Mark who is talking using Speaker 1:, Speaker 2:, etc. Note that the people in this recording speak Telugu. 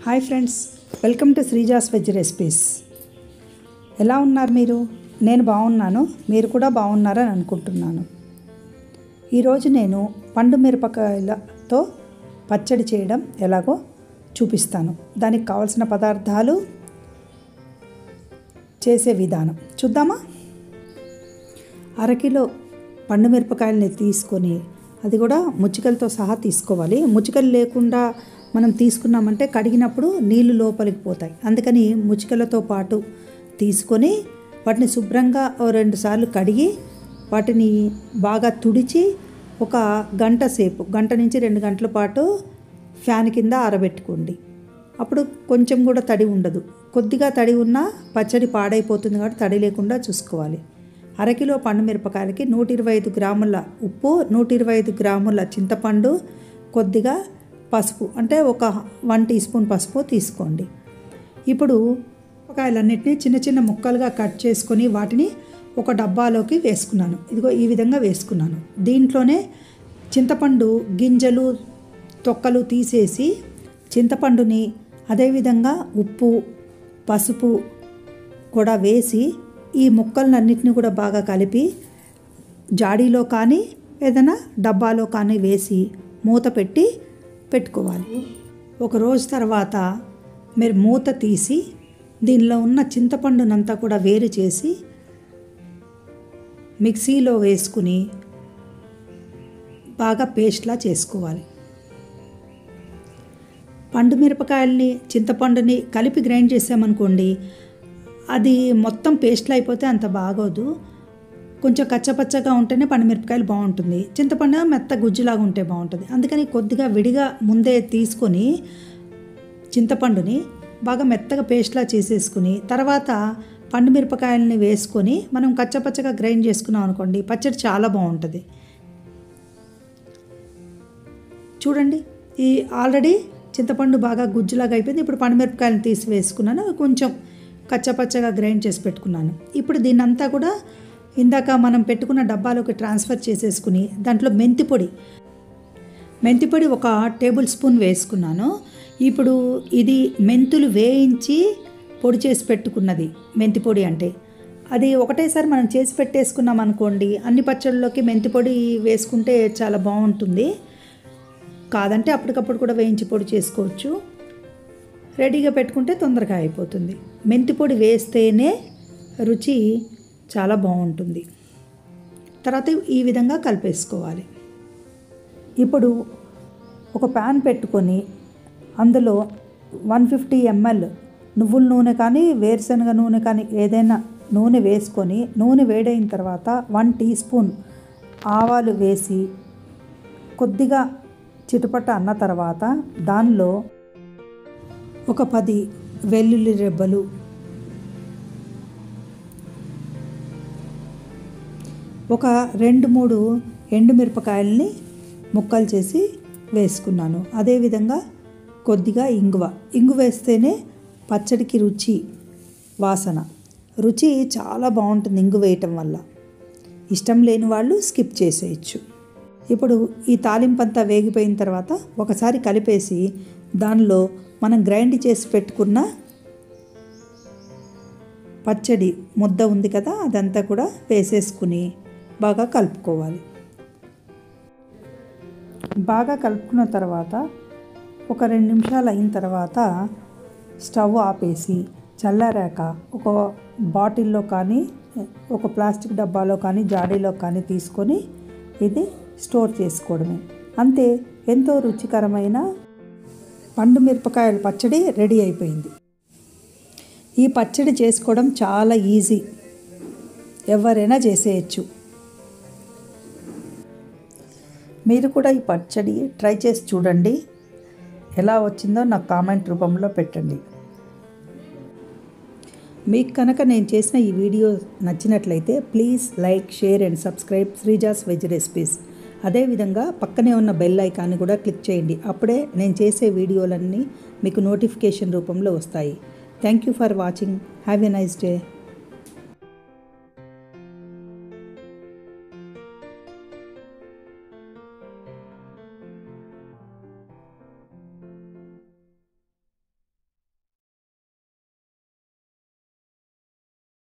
Speaker 1: hi friends welcome to Sreeja's veg recipes ఎలా ఉన్నారు మీరు నేను బాగున్నాను మీరు కూడా బాగున్నారని అనుకుంటున్నాను ఈరోజు నేను పండు మిరపకాయలతో పచ్చడి చేయడం ఎలాగో చూపిస్తాను దానికి కావలసిన పదార్థాలు చేసే విధానం చూద్దామా అరకిలో పండు మిరపకాయలని తీసుకొని అది కూడా ముచ్చికలతో సహా తీసుకోవాలి ముచ్చికలు లేకుండా మనం తీసుకున్నామంటే కడిగినప్పుడు నీళ్లు లోపలికి పోతాయి అందుకని ముచ్చికలతో పాటు తీసుకొని వాటిని శుభ్రంగా ఓ రెండు సార్లు కడిగి వాటిని బాగా తుడిచి ఒక గంట సేపు గంట నుంచి రెండు గంటల పాటు ఫ్యాన్ కింద ఆరబెట్టుకోండి అప్పుడు కొంచెం కూడా తడి ఉండదు కొద్దిగా తడి ఉన్నా పచ్చడి పాడైపోతుంది కాబట్టి తడి లేకుండా చూసుకోవాలి అరకిలో పండు మిరపకాయలకి నూట ఇరవై ఐదు గ్రాముల ఉప్పు నూట ఇరవై ఐదు గ్రాముల చింతపండు కొద్దిగా పసుపు అంటే ఒక వన్ టీ స్పూన్ పసుపు తీసుకోండి ఇప్పుడు మిరపకాయలన్నిటినీ చిన్న చిన్న ముక్కలుగా కట్ చేసుకొని వాటిని ఒక డబ్బాలోకి వేసుకున్నాను ఇదిగో ఈ విధంగా వేసుకున్నాను దీంట్లోనే చింతపండు గింజలు తొక్కలు తీసేసి చింతపండుని అదేవిధంగా ఉప్పు పసుపు కూడా వేసి ఈ ముక్కలన్నిటిని కూడా బాగా కలిపి జాడీలో కానీ ఏదైనా డబ్బాలో కానీ వేసి మూత పెట్టి పెట్టుకోవాలి ఒక రోజు తర్వాత మీరు మూత తీసి దీనిలో ఉన్న చింతపండునంతా కూడా వేరు చేసి మిక్సీలో వేసుకుని బాగా పేస్ట్లా చేసుకోవాలి పండు మిరపకాయల్ని చింతపండుని కలిపి గ్రైండ్ చేసామనుకోండి అది మొత్తం పేస్ట్లో అయిపోతే అంత బాగోదు కొంచెం కచ్చపచ్చగా ఉంటేనే పండుమిరపకాయలు బాగుంటుంది చింతపండు మెత్త గుజ్జులాగా ఉంటే బాగుంటుంది అందుకని కొద్దిగా విడిగా ముందే తీసుకొని చింతపండుని బాగా మెత్తగా పేస్ట్లా చేసేసుకుని తర్వాత పండు మిరపకాయలని వేసుకొని మనం కచ్చపచ్చగా గ్రైండ్ చేసుకున్నాం అనుకోండి పచ్చడి చాలా బాగుంటుంది చూడండి ఈ ఆల్రెడీ చింతపండు బాగా గుజ్జులాగా అయిపోయింది ఇప్పుడు పండుమిరపకాయలను తీసి వేసుకున్నాను కొంచెం కచ్చపచ్చగా గ్రైండ్ చేసి పెట్టుకున్నాను ఇప్పుడు దీన్నంతా కూడా ఇందాక మనం పెట్టుకున్న డబ్బాలోకి ట్రాన్స్ఫర్ చేసేసుకుని దాంట్లో మెంతి పొడి మెంతి పొడి ఒక టేబుల్ స్పూన్ వేసుకున్నాను ఇప్పుడు ఇది మెంతులు వేయించి పొడి చేసి పెట్టుకున్నది మెంతి పొడి అంటే అది ఒకటేసారి మనం చేసి పెట్టేసుకున్నాం అనుకోండి అన్ని పచ్చళ్ళలోకి మెంతి పొడి వేసుకుంటే చాలా బాగుంటుంది కాదంటే అప్పటికప్పుడు కూడా వేయించి పొడి చేసుకోవచ్చు రెడీగా పెట్టుకుంటే తొందరగా అయిపోతుంది మెంతి పొడి వేస్తేనే రుచి చాలా బాగుంటుంది తర్వాత ఈ విధంగా కలిపేసుకోవాలి ఇప్పుడు ఒక ప్యాన్ పెట్టుకొని అందులో వన్ ఫిఫ్టీ ఎంఎల్ నువ్వుల నూనె కానీ వేరుశనగ నూనె కానీ ఏదైనా నూనె వేసుకొని నూనె వేడైన తర్వాత వన్ టీ స్పూన్ ఆవాలు వేసి కొద్దిగా చిటపట అన్న తర్వాత దానిలో ఒక పది వెల్లుల్లి రెబ్బలు ఒక రెండు మూడు ఎండుమిరపకాయలని ముక్కలు చేసి వేసుకున్నాను అదేవిధంగా కొద్దిగా ఇంగువ ఇంగు వేస్తేనే పచ్చడికి రుచి వాసన రుచి చాలా బాగుంటుంది ఇంగు వేయటం వల్ల ఇష్టం లేని వాళ్ళు స్కిప్ చేసేయచ్చు ఇప్పుడు ఈ తాలింపంతా వేగిపోయిన తర్వాత ఒకసారి కలిపేసి దానిలో మనం గ్రైండ్ చేసి పెట్టుకున్న పచ్చడి ముద్ద ఉంది కదా అదంతా కూడా వేసేసుకుని బాగా కలుపుకోవాలి బాగా కలుపుకున్న తర్వాత ఒక రెండు నిమిషాలు అయిన తర్వాత స్టవ్ ఆపేసి చల్లారాక ఒక బాటిల్లో కానీ ఒక ప్లాస్టిక్ డబ్బాలో కానీ జాడీలో కానీ తీసుకొని ఇది స్టోర్ చేసుకోవడమే అంతే ఎంతో రుచికరమైన పండు మిరపకాయల పచ్చడి రెడీ అయిపోయింది ఈ పచ్చడి చేసుకోవడం చాలా ఈజీ ఎవరైనా చేసేయచ్చు మీరు కూడా ఈ పచ్చడి ట్రై చేసి చూడండి ఎలా వచ్చిందో నాకు కామెంట్ రూపంలో పెట్టండి మీకు కనుక నేను చేసిన ఈ వీడియో నచ్చినట్లయితే please like share and subscribe Sreeja's veg recipes అదేవిధంగా పక్కనే ఉన్న బెల్ ఐకాన్ని కూడా క్లిక్ చేయండి అప్పుడే నేను చేసే వీడియోలన్నీ మీకు నోటిఫికేషన్ రూపంలో వస్తాయి thank you for watching have a nice day